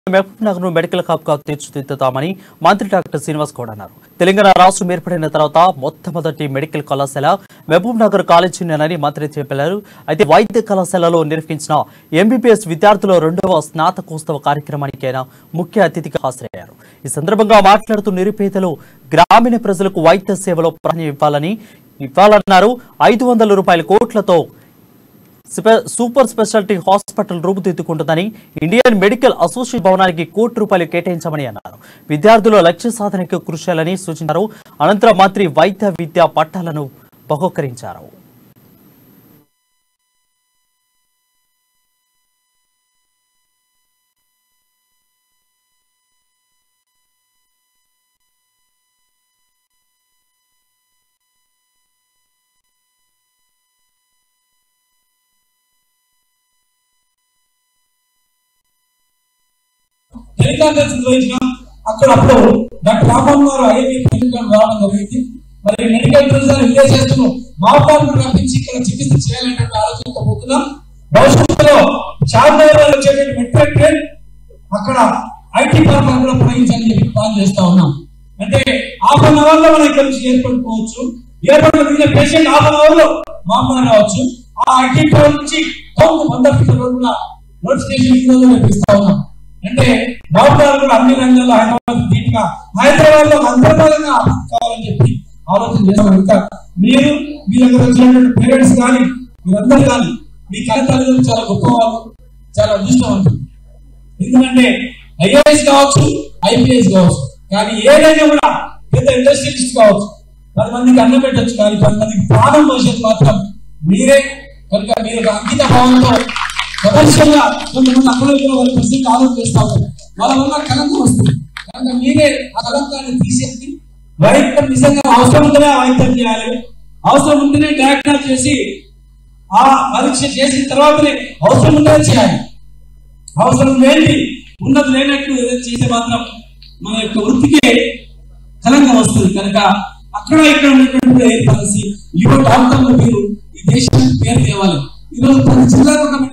మహబూబ్ నగర్ ను medical hub గా తీర్చిదిద్దుతామని మంత్రి డాక్టర్ శ్రీనివాస్ గౌడ్ అన్నారు తెలంగాణ రాష్ట్రం ఏర్పడిన తర్వాత మొట్టమొదటి మెడికల్ కళాశాల మహబూబ్ నగర్ కాలేజీనేనని మంత్రి చెప్పారు అయితే వైద్య కళాశాలలో నిర్వహించిన ఎంబీబీఎస్ విద్యార్థుల రెండవ స్నాతకోత్సవ కార్యక్రమానికి ఆయన ముఖ్య అతిథిగా హాజరయ్యారు ఈ సందర్భంగా మాట్లాడుతూ నిరుపేదలు గ్రామీణ ప్రజలకు వైద్య సేవలో ప్రాధాన్యం ఇవ్వాలని ఇవ్వాలన్నారు ఐదు వందల రూపాయల కోట్లతో స్పె- సూపర్ స్పెషాలిటీ హాస్పిటల్ రూపుదిద్దుకుంటుందని ఇండియన్ మెడికల్ అసోసియేషన్ భవనానికి కోటి రూపాయలు కేటాయించామని అన్నారు విద్యార్థుల లక్ష్య సాధనకు కృషి చేయాలని సూచించారు అనంతరం మంత్రి వైద్య విద్యా పట్టాలను బహుకరించారు టెలికాన్ఫరెన్స్ నిర్వహించినాం అక్కడ అప్పుడు డాక్టర్ రామన్ గారు ఐఐటి ప్రెసిడెంట్ రావడం జరిగింది మరి మెడికల్ టూరిజం విలేజ్ చేస్తున్నాం మాపాలను రప్పించి ఇక్కడ చికిత్స చేయాలంటే ఆలోచనతో పోతున్నాం భవిష్యత్తులో చార్మినార్ వచ్చేటువంటి మెట్రో ట్రైన్ అక్కడ ఐటీ పార్క్ కూడా ప్రయోగించాలని చెప్పి ప్లాన్ చేస్తా ఉన్నాం అంటే హాఫ్ అన్ అవర్ లో మనం ఇక్కడ నుంచి ఏర్పడుకోవచ్చు ఏర్పడిన పేషెంట్ హాఫ్ అన్ అవర్ లో మామూలు రావచ్చు ఆ ఐటీ పార్క్ నుంచి టౌన్ వంద ఫీట్ల రోడ్ కూడా నోటిఫికేషన్ ఈ రోజు ఇస్తా ఉన్నాం అంటే బాబుగారు కూడా అన్ని రంగాల్లో హైదరాబాద్ ధీటుగా హైదరాబాద్ లో అంతర్గతంగా అభివృద్ధి కావాలని చెప్పి ఆలోచన చేస్తాం ఇంకా మీరు మీ దగ్గర వచ్చినటువంటి పేరెంట్స్ కానీ మీరందరూ కానీ మీ కన్న తల్లిదండ్రులు చాలా గొప్పవాళ్ళు చాలా అదృష్టవంతులు ఎందుకంటే ఐఏఎస్ కావచ్చు ఐపీఎస్ కావచ్చు కానీ ఏదైనా కూడా పెద్ద ఇండస్ట్రియలిస్ట్ కావచ్చు పది మందికి అన్నం పెట్టచ్చు కానీ పది మందికి ప్రాణం భవిష్యత్తు మాత్రం మీరే కనుక మీరు ఒక అంకిత భావంతో ప్రదర్శనగా కొంతమంది అక్కడ వాళ్ళ ప్రశ్నలు ఆలోచన చేస్తా ఉంటారు వాళ్ళ వల్ల కలంకం వస్తుంది కనుక మీరే ఆ కలంకాన్ని తీసేసి వైద్యం నిజంగా అవసరం ఉంటేనే ఆ వైద్యం చేయాలి అవసరం ఉంటేనే డయాగ్నోస్ చేసి ఆ పరీక్ష చేసిన తర్వాతనే అవసరం ఉంటేనే చేయాలి అవసరం లేని ఉన్నది లేనట్టు ఏదైనా చేస్తే మాత్రం మన యొక్క వృత్తికే కలంకం వస్తుంది కనుక అక్కడ ఇక్కడ ఉన్నటువంటి ఏర్పరిచి యువ డాక్టర్లు మీరు ఈ దేశానికి పేరు తేవాలి ఈరోజు ప్రతి జిల్లాకు ఒక